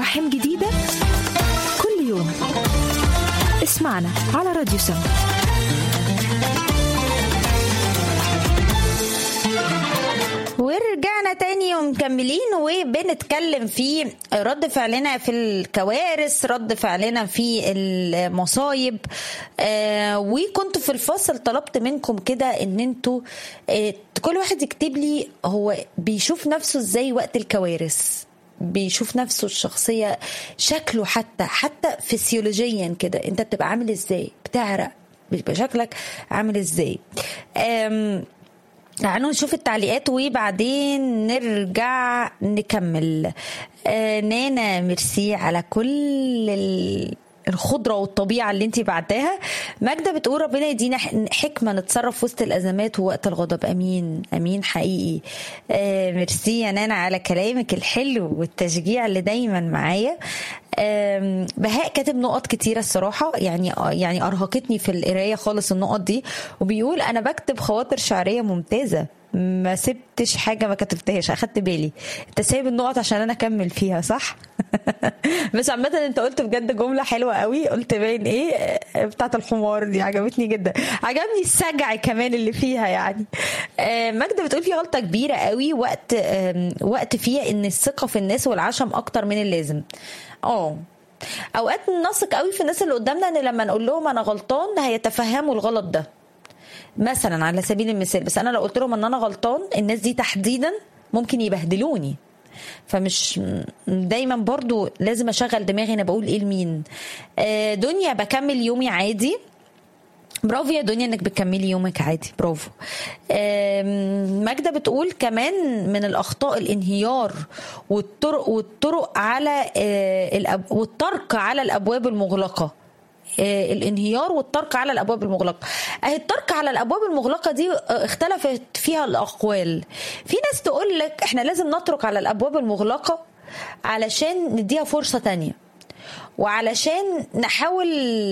مراحم جديدة كل يوم اسمعنا على راديو سم ورجعنا تاني ومكملين وبنتكلم في رد فعلنا في الكوارث رد فعلنا في المصايب آه وكنت في الفصل طلبت منكم كده ان انتوا آه كل واحد يكتب لي هو بيشوف نفسه ازاي وقت الكوارث بيشوف نفسه الشخصية شكله حتى حتى فسيولوجيا كده انت بتبقى عامل ازاي بتعرق بيبقى شكلك عامل ازاي آم تعالوا نشوف التعليقات وبعدين نرجع نكمل آه نانا ميرسي على كل ال... الخضره والطبيعه اللي انت بعتاها ماجده بتقول ربنا يدينا حكمه نتصرف وسط الازمات ووقت الغضب امين امين حقيقي آه ميرسي يا نانا على كلامك الحلو والتشجيع اللي دايما معايا آه بهاء كاتب نقط كتيرة الصراحة يعني يعني أرهقتني في القراية خالص النقط دي وبيقول أنا بكتب خواطر شعرية ممتازة ما سبتش حاجه ما كتبتهاش اخدت بالي انت سايب النقط عشان انا اكمل فيها صح بس عامه انت قلت بجد جمله حلوه قوي قلت باين ايه بتاعت الحمار دي عجبتني جدا عجبني السجع كمان اللي فيها يعني ماجده بتقول في غلطه كبيره قوي وقت وقت فيها ان الثقه في الناس والعشم اكتر من اللازم اه اوقات نثق قوي في الناس اللي قدامنا ان لما نقول لهم انا غلطان هيتفهموا الغلط ده مثلا على سبيل المثال بس انا لو قلت لهم ان انا غلطان الناس دي تحديدا ممكن يبهدلوني فمش دايما برضو لازم اشغل دماغي انا بقول ايه لمين دنيا بكمل يومي عادي برافو يا دنيا انك بتكملي يومك عادي برافو ماجدة بتقول كمان من الاخطاء الانهيار والطرق والطرق على والترك على الابواب المغلقه الانهيار والترك على الابواب المغلقه اهي الترك على الابواب المغلقه دي اختلفت فيها الاقوال في ناس تقول لك احنا لازم نترك على الابواب المغلقه علشان نديها فرصه تانية وعلشان نحاول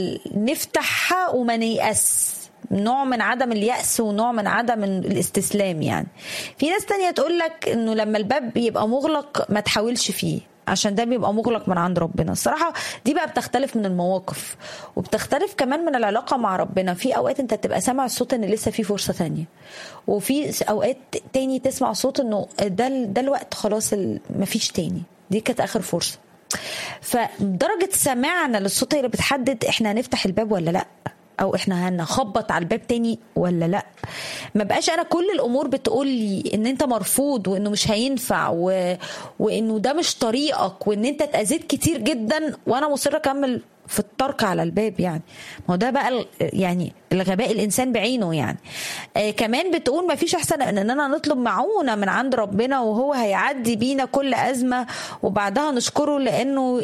نفتحها وما نيأس نوع من عدم اليأس ونوع من عدم الاستسلام يعني في ناس تانية تقول لك انه لما الباب يبقى مغلق ما تحاولش فيه عشان ده بيبقى مغلق من عند ربنا الصراحة دي بقى بتختلف من المواقف وبتختلف كمان من العلاقة مع ربنا في أوقات أنت تبقى سامع الصوت إن لسه في فرصة تانية وفي أوقات تاني تسمع صوت إنه ده ده الوقت خلاص مفيش تاني دي كانت آخر فرصة فدرجة سماعنا للصوت هي اللي بتحدد احنا هنفتح الباب ولا لأ او احنا هنخبط على الباب تاني ولا لا ما بقاش انا كل الامور بتقول لي ان انت مرفوض وانه مش هينفع و... وانه ده مش طريقك وان انت اتاذيت كتير جدا وانا مصره اكمل في الترك على الباب يعني ما هو ده بقى يعني الغباء الانسان بعينه يعني آه كمان بتقول ما فيش احسن ان اننا نطلب معونه من عند ربنا وهو هيعدي بينا كل ازمه وبعدها نشكره لانه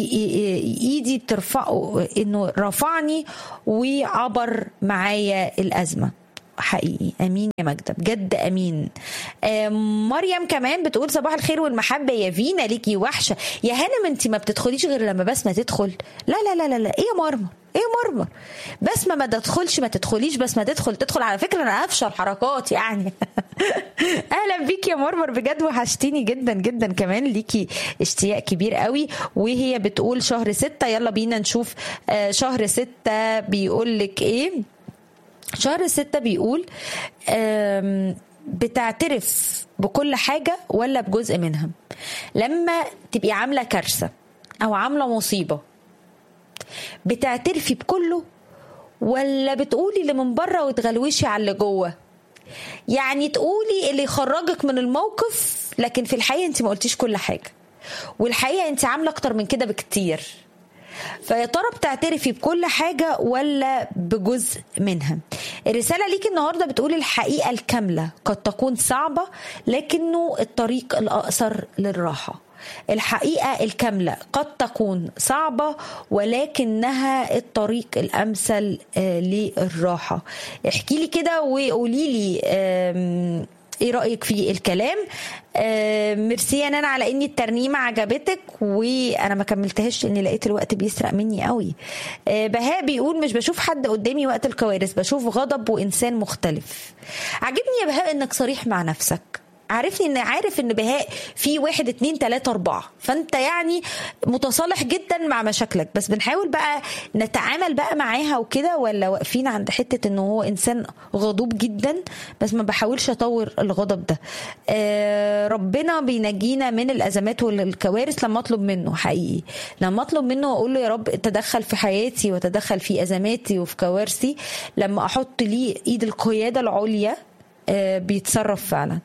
ايدي ترفعه انه رفعني وعبر معايا الازمه حقيقي امين يا ماجده بجد امين آه مريم كمان بتقول صباح الخير والمحبه يا فينا ليكي وحشه يا هانم انت ما بتدخليش غير لما بسمه تدخل لا لا لا لا, لا. ايه يا مرمر ايه يا مرمر بسمه ما تدخلش ما تدخليش بس ما تدخل تدخل على فكره انا افشل حركات يعني اهلا بيك يا مرمر بجد وحشتيني جدا جدا كمان ليكي اشتياق كبير قوي وهي بتقول شهر ستة يلا بينا نشوف آه شهر ستة بيقول لك ايه شهر ستة بيقول بتعترف بكل حاجة ولا بجزء منها لما تبقي عاملة كارثة أو عاملة مصيبة بتعترفي بكله ولا بتقولي اللي من بره وتغلوشي على اللي جوه يعني تقولي اللي يخرجك من الموقف لكن في الحقيقة انت ما قلتيش كل حاجة والحقيقة انت عاملة اكتر من كده بكتير فيا ترى بتعترفي بكل حاجة ولا بجزء منها الرسالة ليك النهاردة بتقول الحقيقة الكاملة قد تكون صعبة لكنه الطريق الأقصر للراحة الحقيقة الكاملة قد تكون صعبة ولكنها الطريق الأمثل للراحة احكي لي كده وقولي لي ايه رايك في الكلام آه ميرسي يا نانا على ان الترنيمه عجبتك وانا ما كملتهاش لان لقيت الوقت بيسرق مني قوي آه بهاء بيقول مش بشوف حد قدامي وقت الكوارث بشوف غضب وانسان مختلف عجبني يا بهاء انك صريح مع نفسك عارفني ان عارف ان بهاء في واحد اتنين تلاته اربعه فانت يعني متصالح جدا مع مشاكلك بس بنحاول بقى نتعامل بقى معاها وكده ولا واقفين عند حته انه هو انسان غضوب جدا بس ما بحاولش اطور الغضب ده آه ربنا بينجينا من الازمات والكوارث لما اطلب منه حقيقي لما اطلب منه واقول له يا رب تدخل في حياتي وتدخل في ازماتي وفي كوارثي لما احط ليه ايد القياده العليا آه بيتصرف فعلا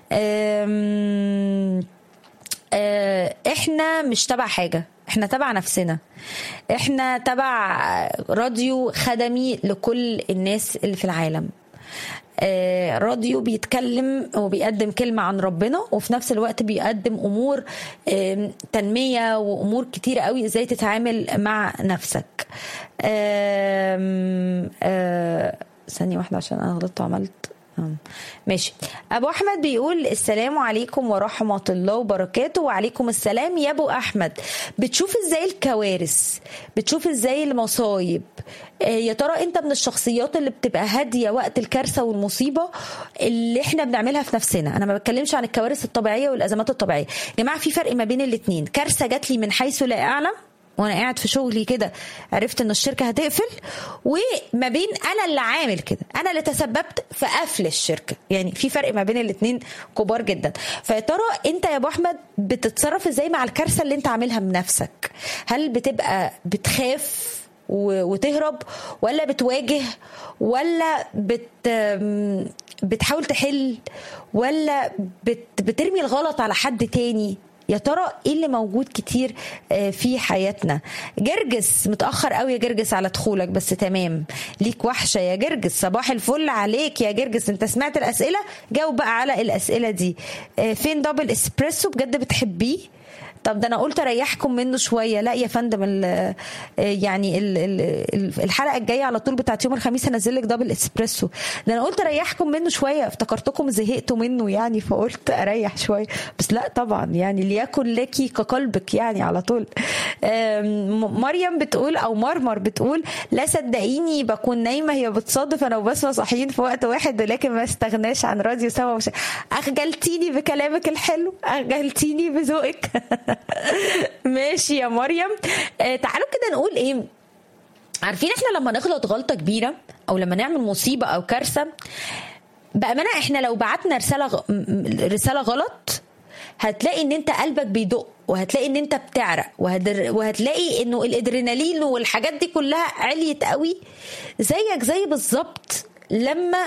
آم، آه، احنا مش تبع حاجه احنا تبع نفسنا احنا تبع راديو خدمي لكل الناس اللي في العالم آه، راديو بيتكلم وبيقدم كلمة عن ربنا وفي نفس الوقت بيقدم أمور آم، تنمية وأمور كتيرة قوي إزاي تتعامل مع نفسك آم، آه، ثانية واحدة عشان أنا غلطت وعملت آم، ماشي ابو احمد بيقول السلام عليكم ورحمه الله وبركاته وعليكم السلام يا ابو احمد بتشوف ازاي الكوارث بتشوف ازاي المصايب آه، يا ترى انت من الشخصيات اللي بتبقى هاديه وقت الكارثه والمصيبه اللي احنا بنعملها في نفسنا انا ما بتكلمش عن الكوارث الطبيعيه والازمات الطبيعيه يا جماعه في فرق ما بين الاثنين كارثه جات لي من حيث لا اعلم وانا قاعد في شغلي كده عرفت ان الشركه هتقفل وما بين انا اللي عامل كده انا اللي تسببت في قفل الشركه يعني في فرق ما بين الاثنين كبار جدا فيا ترى انت يا ابو احمد بتتصرف ازاي مع الكارثه اللي انت عاملها بنفسك هل بتبقى بتخاف و- وتهرب ولا بتواجه ولا بت بتحاول تحل ولا بت بترمي الغلط على حد تاني يا ترى ايه اللي موجود كتير آه، في حياتنا جرجس متاخر قوي يا جرجس على دخولك بس تمام ليك وحشه يا جرجس صباح الفل عليك يا جرجس انت سمعت الاسئله جاوب بقى على الاسئله دي آه، فين دبل اسبريسو بجد بتحبيه طب ده انا قلت اريحكم منه شويه لا يا فندم ال يعني ال ال الحلقه الجايه على طول بتاعت يوم الخميس هنزل لك دبل اسبريسو ده انا قلت اريحكم منه شويه افتكرتكم زهقتوا منه يعني فقلت اريح شويه بس لا طبعا يعني ليكن لك كقلبك يعني على طول آم، مريم بتقول او مرمر بتقول لا صدقيني بكون نايمه هي بتصادف انا وبسمه صاحيين في وقت واحد ولكن ما استغناش عن راديو سوا وش... اخجلتيني بكلامك الحلو اخجلتيني بذوقك ماشي يا مريم آه تعالوا كده نقول ايه عارفين احنا لما نغلط غلطه كبيره او لما نعمل مصيبه او كارثه بامانه احنا لو بعتنا رساله غ... م- م- رساله غلط هتلاقي ان انت قلبك بيدق وهتلاقي ان انت بتعرق وهدر... وهتلاقي انه الادرينالين والحاجات دي كلها عليت قوي زيك زي بالظبط لما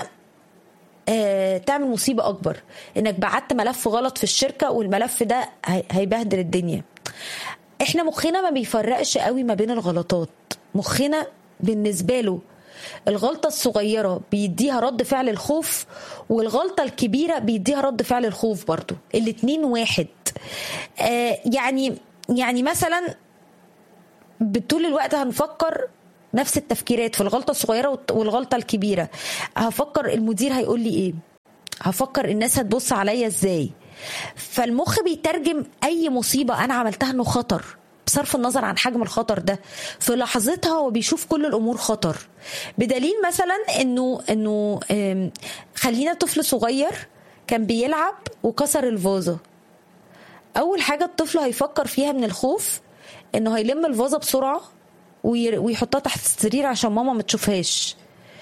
آه، تعمل مصيبة أكبر إنك بعت ملف غلط في الشركة والملف ده هي- هيبهدل الدنيا إحنا مخنا ما بيفرقش قوي ما بين الغلطات مخنا بالنسبة له الغلطة الصغيرة بيديها رد فعل الخوف والغلطة الكبيرة بيديها رد فعل الخوف برضو الاتنين واحد آه يعني يعني مثلا طول الوقت هنفكر نفس التفكيرات في الغلطة الصغيرة والت- والغلطة الكبيرة هفكر المدير هيقول لي ايه هفكر الناس هتبص عليا ازاي فالمخ بيترجم اي مصيبة انا عملتها انه خطر بصرف النظر عن حجم الخطر ده في لحظتها هو بيشوف كل الامور خطر بدليل مثلا انه انه آم، خلينا طفل صغير كان بيلعب وكسر الفازه اول حاجه الطفل هيفكر فيها من الخوف انه هيلم الفازه بسرعه وير- ويحطها تحت السرير عشان ماما ما تشوفهاش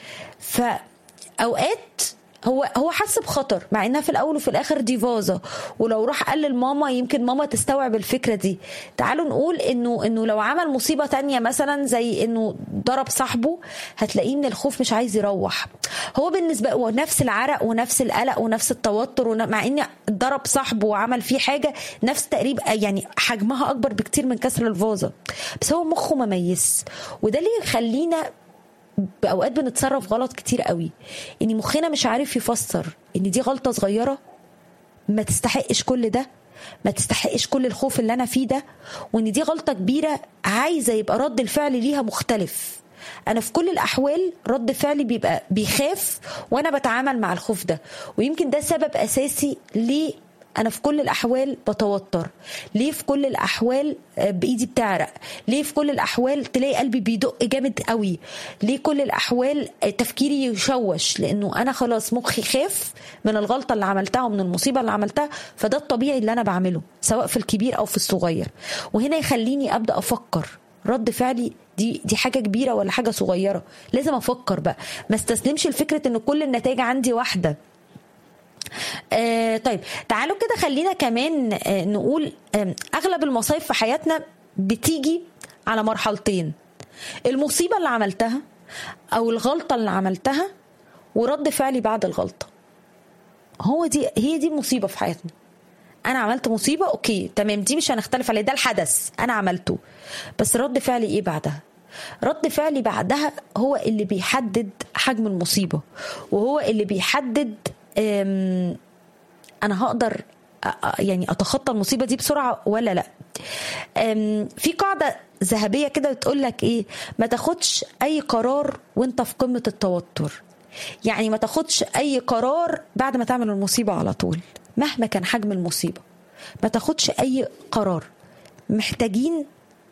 فاوقات هو هو حس بخطر مع انها في الاول وفي الاخر دي فازه ولو راح قال لماما يمكن ماما تستوعب الفكره دي تعالوا نقول انه انه لو عمل مصيبه تانية مثلا زي انه ضرب صاحبه هتلاقيه من الخوف مش عايز يروح هو بالنسبه هو نفس العرق ونفس القلق ونفس التوتر ون- مع ان ضرب صاحبه وعمل فيه حاجه نفس تقريبا يعني حجمها اكبر بكتير من كسر الفازه بس هو مخه مميز وده اللي يخلينا باوقات بنتصرف غلط كتير قوي ان مخنا مش عارف يفسر ان دي غلطه صغيره ما تستحقش كل ده ما تستحقش كل الخوف اللي انا فيه ده وان دي غلطه كبيره عايزه يبقى رد الفعل ليها مختلف انا في كل الاحوال رد فعلي بيبقى بيخاف وانا بتعامل مع الخوف ده ويمكن ده سبب اساسي ليه انا في كل الاحوال بتوتر ليه في كل الاحوال بايدي بتعرق ليه في كل الاحوال تلاقي قلبي بيدق جامد قوي ليه كل الاحوال تفكيري يشوش لانه انا خلاص مخي خاف من الغلطه اللي عملتها ومن المصيبه اللي عملتها فده الطبيعي اللي انا بعمله سواء في الكبير او في الصغير وهنا يخليني ابدا افكر رد فعلي دي دي حاجه كبيره ولا حاجه صغيره لازم افكر بقى ما استسلمش لفكره ان كل النتائج عندي واحده آه طيب تعالوا كده خلينا كمان آه نقول آه اغلب المصايب في حياتنا بتيجي على مرحلتين المصيبه اللي عملتها او الغلطه اللي عملتها ورد فعلي بعد الغلطه هو دي هي دي المصيبه في حياتنا انا عملت مصيبه اوكي تمام دي مش هنختلف عليه ده الحدث انا عملته بس رد فعلي ايه بعدها رد فعلي بعدها هو اللي بيحدد حجم المصيبه وهو اللي بيحدد انا هقدر يعني اتخطى المصيبه دي بسرعه ولا لا في قاعده ذهبيه كده بتقول لك ايه ما تاخدش اي قرار وانت في قمه التوتر يعني ما تاخدش اي قرار بعد ما تعمل المصيبه على طول مهما كان حجم المصيبه ما تاخدش اي قرار محتاجين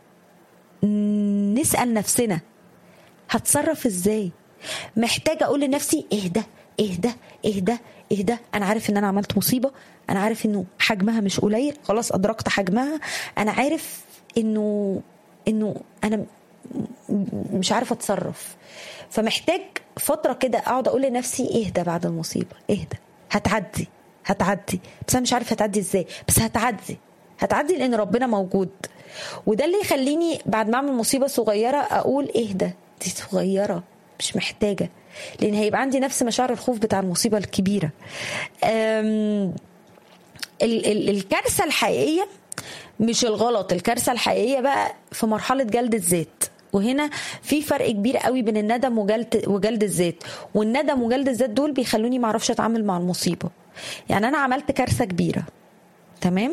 نسال نفسنا هتصرف ازاي محتاجه اقول لنفسي اهدى اهدى اهدى اهدى انا عارف ان انا عملت مصيبه انا عارف انه حجمها مش قليل خلاص ادركت حجمها انا عارف انه انه انا مش عارفه اتصرف فمحتاج فتره كده اقعد اقول لنفسي اهدى بعد المصيبه اهدى هتعدي هتعدي بس انا مش عارفه هتعدي ازاي بس هتعدي هتعدي لان ربنا موجود وده اللي يخليني بعد ما اعمل مصيبه صغيره اقول اهدى دي صغيره مش محتاجه لان هيبقى عندي نفس مشاعر الخوف بتاع المصيبه الكبيره الكارثه الحقيقيه مش الغلط الكارثه الحقيقيه بقى في مرحله جلد الذات وهنا في فرق كبير قوي بين الندم وجلد وجلد الذات والندم وجلد الذات دول بيخلوني ما اعرفش اتعامل مع المصيبه يعني انا عملت كارثه كبيره تمام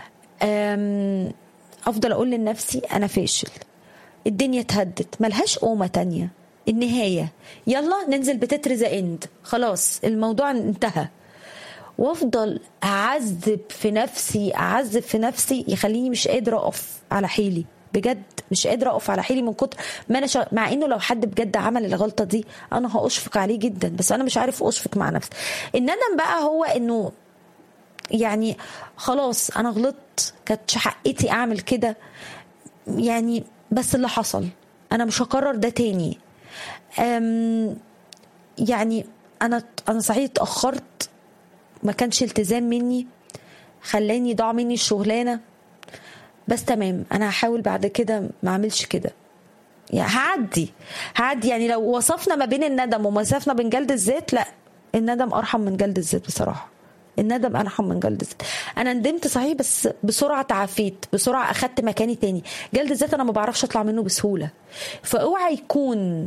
افضل اقول لنفسي انا فاشل الدنيا اتهدت ملهاش قومه تانية النهايه يلا ننزل بتتر ذا اند خلاص الموضوع انتهى وافضل اعذب في نفسي اعذب في نفسي يخليني مش قادره اقف على حيلي بجد مش قادره اقف على حيلي من كتر ما انا شا... مع انه لو حد بجد عمل الغلطه دي انا هاشفق عليه جدا بس انا مش عارف اشفق مع نفسي الندم بقى هو انه يعني خلاص انا غلطت كانت حقتي اعمل كده يعني بس اللي حصل انا مش هكرر ده تاني أم يعني انا انا صحيح اتاخرت ما كانش التزام مني خلاني ضاع مني الشغلانه بس تمام انا هحاول بعد كده ما اعملش كده يعني هعدي هعدي يعني لو وصفنا ما بين الندم ومسافنا بين جلد الذات لا الندم ارحم من جلد الذات بصراحه الندم ارحم من جلد الذات انا ندمت صحيح بس بسرعه تعافيت بسرعه اخدت مكاني تاني جلد الذات انا ما بعرفش اطلع منه بسهوله فاوعى يكون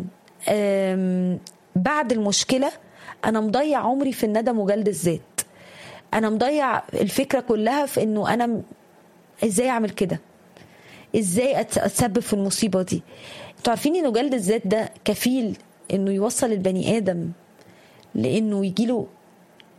بعد المشكله انا مضيع عمري في الندم وجلد الذات انا مضيع الفكره كلها في انه انا ازاي اعمل كده ازاي اتسبب في المصيبه دي انتوا عارفين انه جلد الذات ده كفيل انه يوصل البني ادم لانه يجيله